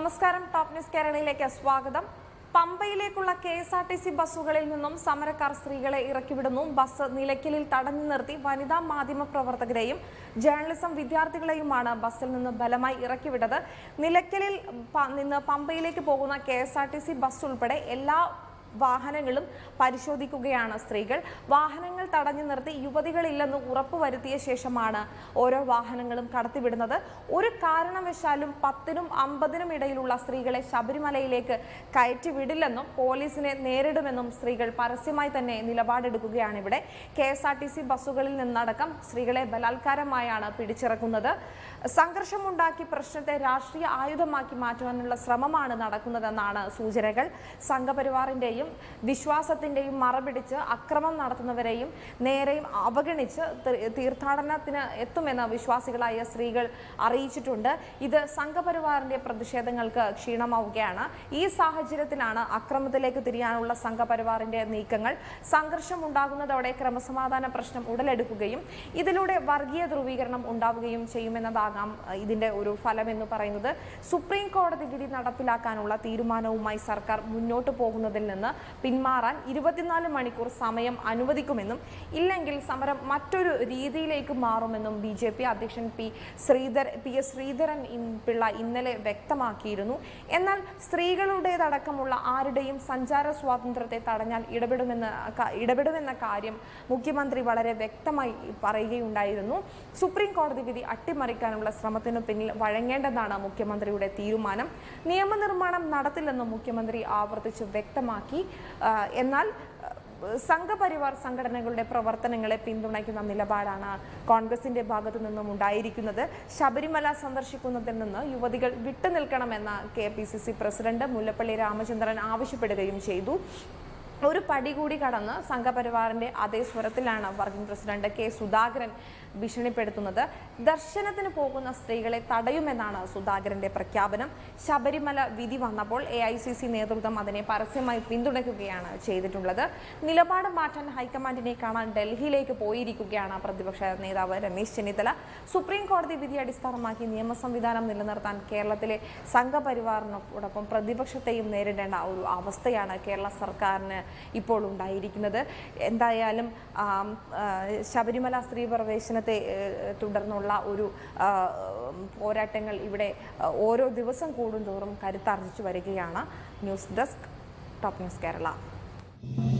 നമസ്കാരം top news കേരളയിലേക്ക് സ്വാഗതം പമ്പയിലേക്കുള്ള K S R T C ബസ്സുകളിൽ നിന്നും സമരക്കാർ സ്ത്രീകളെ ഇറക്കിവിടുന്നു ബസ് നിലയ്ക്കലിൽ തടഞ്ഞു നിർത്തി വനിതാ മാധ്യമ പ്രവർത്തകരെയും ജേർണലിസം വിദ്യാർത്ഥികളെയുമാണ് ബസ്സിൽ നിന്ന് ബലമായി ഇറക്കിവിട്ടത് നിലയ്ക്കലിൽ പ- നിന്ന് പമ്പയിലേക്ക് പോകുന്ന K S R T C bus ഉൾപ്പെടെ എല്ലാ വാഹനങ്ങളും പരിശോധിക്കുകയാണ് സ്ത്രീകൾ വാഹനങ്ങൾ തടഞ്ഞു നിർത്തി യുവതികളില്ലെന്ന് ഉറപ്പുവരുത്തിയ ശേഷമാണ് ഓരോ വാഹനങ്ങളും കടത്തിവിടുന്നത് ഒരു കാരണവശാലും പത്തിനും അമ്പതിനും ഇടയിലുള്ള സ്ത്രീകളെ ശബരിമലയിലേക്ക് കയറ്റി വിടില്ലെന്നും പോലീസിനെ നേരിടുമെന്നും സ്ത്രീകൾ പരസ്യമായി തന്നെ നിലപാടെടുക്കുകയാണ് ഇവിടെ K S R T C ബസ്സുകളിൽ നിന്നടക്കം സ്ത്രീകളെ ബലാത്കാരമായാണ് പിടിച്ചിറക്കുന്നത് സംഘർഷമുണ്ടാക്കി പ്രശ്നത്തെ രാഷ്ട്രീയ ആയുധമാക്കി മാറ്റുവാനുള്ള ശ്രമമാണ് നടക്കുന്നതെന്നാണ് സൂചനകൾ സംഘപരിവാറിന്റെയും വിശ്വാസത്തിന്റെയും മറപിടിച്ച് അക്രമം നടത്തുന്നവരെയും നേരെയും അവഗണിച്ച് തീ- തീർത്ഥാടനത്തിന് എത്തുമെന്ന് വിശ്വാസികളായ സ്ത്രീകൾ അറിയിച്ചിട്ടുണ്ട് ഇത് സംഘപരിവാറിന്റെ പ്രതിഷേധങ്ങൾക്ക് ക്ഷീണമാവുകയാണ് ഈ സാഹചര്യത്തിലാണ് അക്രമത്തിലേക്ക് തിരിയാനുള്ള സംഘപരിവാറിന്റെ നീക്കങ്ങൾ സംഘർഷം ഉണ്ടാകുന്നതോടെ ക്രമസമാധാന പ്രശ്നം ഉടലെടുക്കുകയും ഇതിലൂടെ വർഗീയ ധ്രുവീകരണം ഉണ്ടാവുകയും ചെയ്യുമെന്നതാകാം അഹ്, ഇതിന്റെ ഒരു ഫലം എന്ന് പറയുന്നത് സുപ്രീം കോടതി വിധി നടപ്പിലാക്കാനുള്ള തീരുമാനവുമായി സർക്കാർ മുന്നോട്ട് പോകുന്നതിൽ നിന്ന് പിന്മാറാൻ ഇരുപത്തിനാല് മണിക്കൂർ സമയം അനുവദിക്കുമെന്നും ഇല്ലെങ്കിൽ സമരം മറ്റൊരു രീതിയിലേക്ക് മാറുമെന്നും ബി ജെ പി അധ്യക്ഷൻ P Sreedhar P S Sreedharan ഇൻ- പിള്ള ഇന്നലെ വ്യക്തമാക്കിയിരുന്നു എന്നാൽ സ്ത്രീകളുടേതടക്കമുള്ള ആരുടെയും സഞ്ചാര സ്വാതന്ത്ര്യത്തെ തടഞ്ഞാൽ ഇടപെടുമെന്ന ക- ഇടപെടുമെന്ന കാര്യം മുഖ്യമന്ത്രി വളരെ വ്യക്തമായി പറയുകയുണ്ടായിരുന്നു സുപ്രീം കോടതി വിധി അട്ടിമറിക്കാനുള്ള ശ്രമത്തിനു പിന്നിൽ വഴങ്ങേണ്ടതാണ് മുഖ്യമന്ത്രിയുടെ തീരുമാനം നിയമനിർമ്മാണം നടത്തില്ലെന്നും മുഖ്യമന്ത്രി ആവർത്തിച്ച് വ്യക്തമാക്കി ആ, എന്നാൽ ആ, സംഘപരിവാർ സംഘടനകളുടെ പ്രവർത്തനങ്ങളെ പിന്തുണയ്ക്കുന്ന നിലപാടാണ് കോൺഗ്രസിന്റെ ഭാഗത്തു നിന്നും ഉണ്ടായിരിക്കുന്നത് ശബരിമല സന്ദർശിക്കുന്നതിൽ നിന്ന് യുവതികൾ വിട്ടുനിൽക്കണമെന്ന K P C C president Mullappally Ramachandran ആവശ്യപ്പെടുകയും ചെയ്തു ഒരു പടി കൂടി കടന്ന് സംഘപരിവാറിന്റെ അതേ സ്വരത്തിലാണ് വർക്കിംഗ് പ്രസിഡന്റ് കെ സുധാകരൻ ഭീഷണിപ്പെടുത്തുന്നത് ദർശനത്തിന് പോകുന്ന സ്ത്രീകളെ തടയുമെന്നാണ് സുധാകരന്റെ പ്രഖ്യാപനം ശബരിമല വിധി വന്നപ്പോൾ എ ഐ സി സി നേതൃത്വം അതിനെ പരസ്യമായി പിന്തുണയ്ക്കുകയാണ് ചെയ്തിട്ടുള്ളത് നിലപാട് മാറ്റാൻ ഹൈക്കമാൻഡിനെ കാണാൻ ഡൽഹിയിലേക്ക് പോയിരിക്കുകയാണ് പ്രതിപക്ഷ നേതാവ് രമേശ് ചെന്നിത്തല സുപ്രീം കോടതി വിധി അടിസ്ഥാനമാക്കി നിയമ സംവിധാനം നിലനിർത്താൻ കേരളത്തിലെ സംഘപരിവാറിനോടൊപ്പം പ്രതിപക്ഷത്തെയും നേരിടേണ്ട ഒരു അവസ്ഥയാണ് കേരള സർക്കാരിന് ഇപ്പോൾ ഉണ്ടായിരിക്കുന്നത് എന്തായാലും ആം, ആ, ശബരിമല സ്ത്രീ പ്രവേശനത്തെ ഏഹ്, തുടർന്നുള്ള ഒരു ആ, പോരാട്ടങ്ങൾ ഇവിടെ ആ, ഓരോ ദിവസം കൂടുന്തോറും കരുത്താർജിച്ചു വരികയാണ് news desk top news Kerala